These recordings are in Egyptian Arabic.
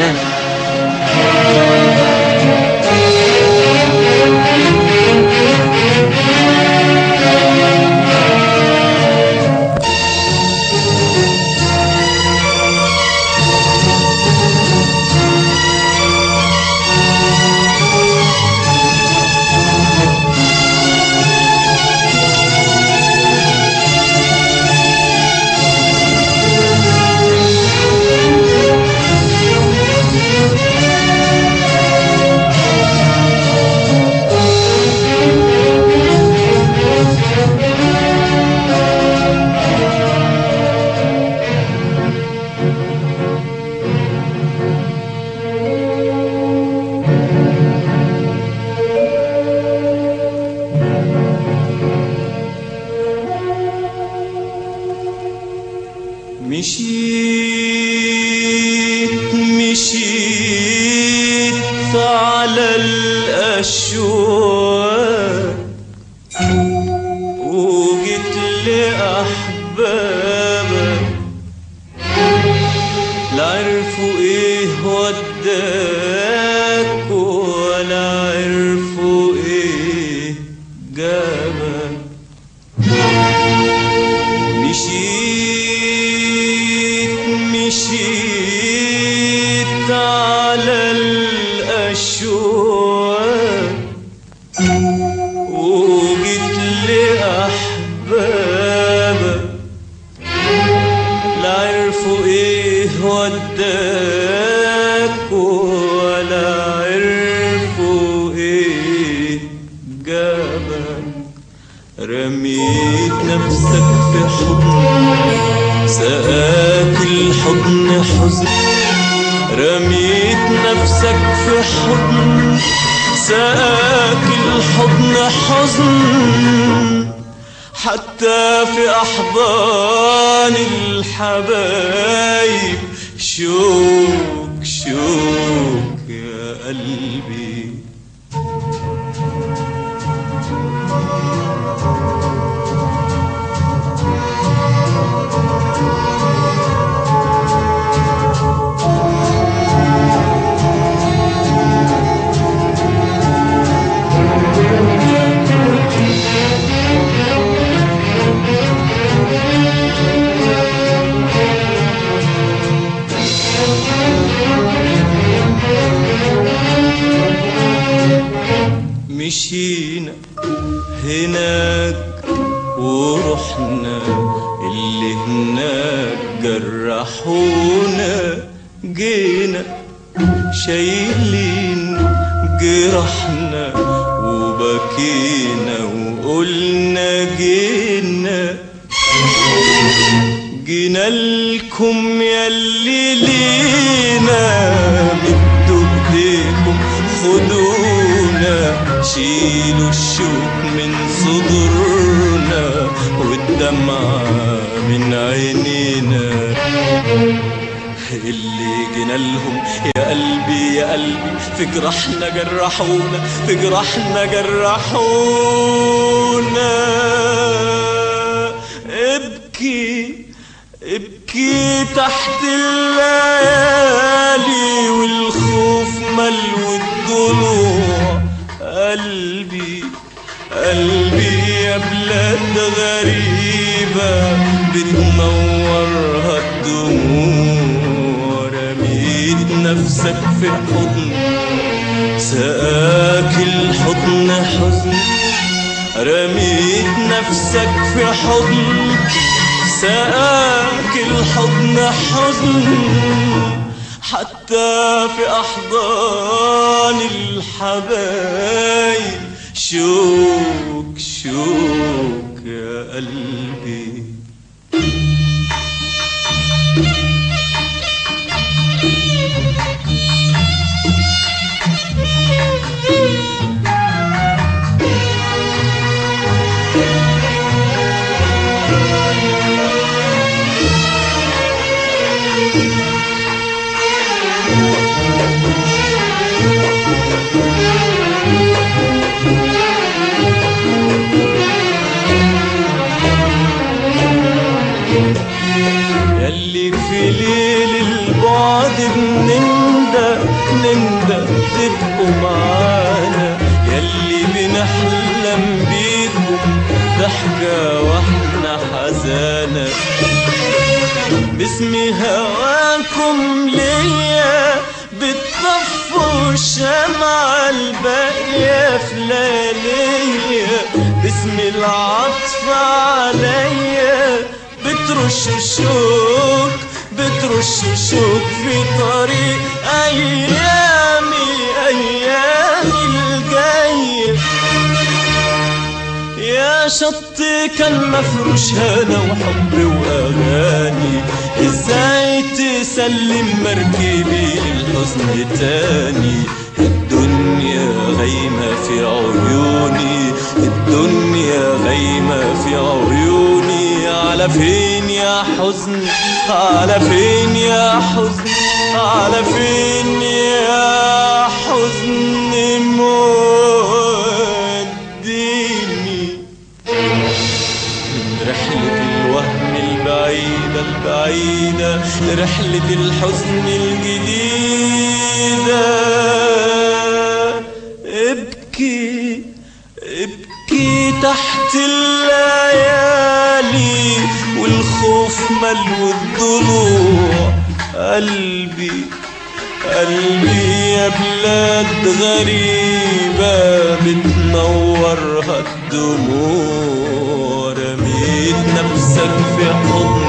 سلام مشيت مشيت على الأشواق وجيت لأحبابك لا عرفوا ايه وداك ولا عرفوا ايه جابك مشيت مشيت على الأشواق وجيت لأحبابك لا عرفوا ايه وداك ولا عرفوا ايه جابك رميت نفسك في حضن سقاك الحضن حزن رميت نفسك في حضن سقاك الحضن حزن حتى في أحضان الحبايب شوك شوك يا قلبي مشينا هناك ورحنا اللي هناك جرحونا جينا شايلين جرحنا وبكينا وقلنا جينا جينا لكم ياللي لينا مدوا ايديكم خدونا شيلوا الشوك من صدورنا والدمعة من عينينا اللي جينا لهم يا قلبي يا قلبي في جرحنا جرحونا في جرحنا جرحونا ابكي ابكي تحت الليالي والخوف ملو الضلوع قلبي قلبي يا بلاد غريبة بتنورها الدموع رميت نفسك في حضن سقاك الحضن حزن رميت نفسك في حضن سقاك الحضن حزن حتى في أحضان الحبايب شوك شوك يا قلبي يلي في ليل البعد بنندى نندم تبقوا معانا يلي بنحلم بيكم ضحكة واحنا حزانة باسم هواكم ليا بتطفوا الشمعة الباقية في لياليا باسم العطف عليا بترش الشوك بترش الشوك في طريق أيامي أيامي الجاية يا شط كان مفروش هنا وحب واغاني ازاي تسلم مركبي للحزن تاني الدنيا غيمة في عيوني الدنيا غيمة في عيوني على فين يا حزن على فين يا حزن على فين يا حزن موديني من رحلة الوهم البعيدة البعيدة لرحلة الحزن الجديدة ابكي ابكي تحت الليالي والخوف ملو الضلوع قلبي قلبي يا بلاد غريبة بتنورها الدموع رميت نفسك في حضن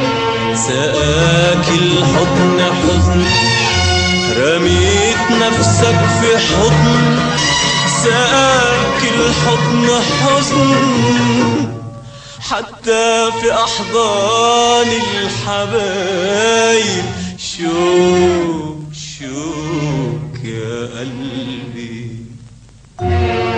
سقاك الحضن حزن رميت نفسك في حضن سقاك الحضن حزن حتى في أحضان الحبايب شوك شوك يا قلبي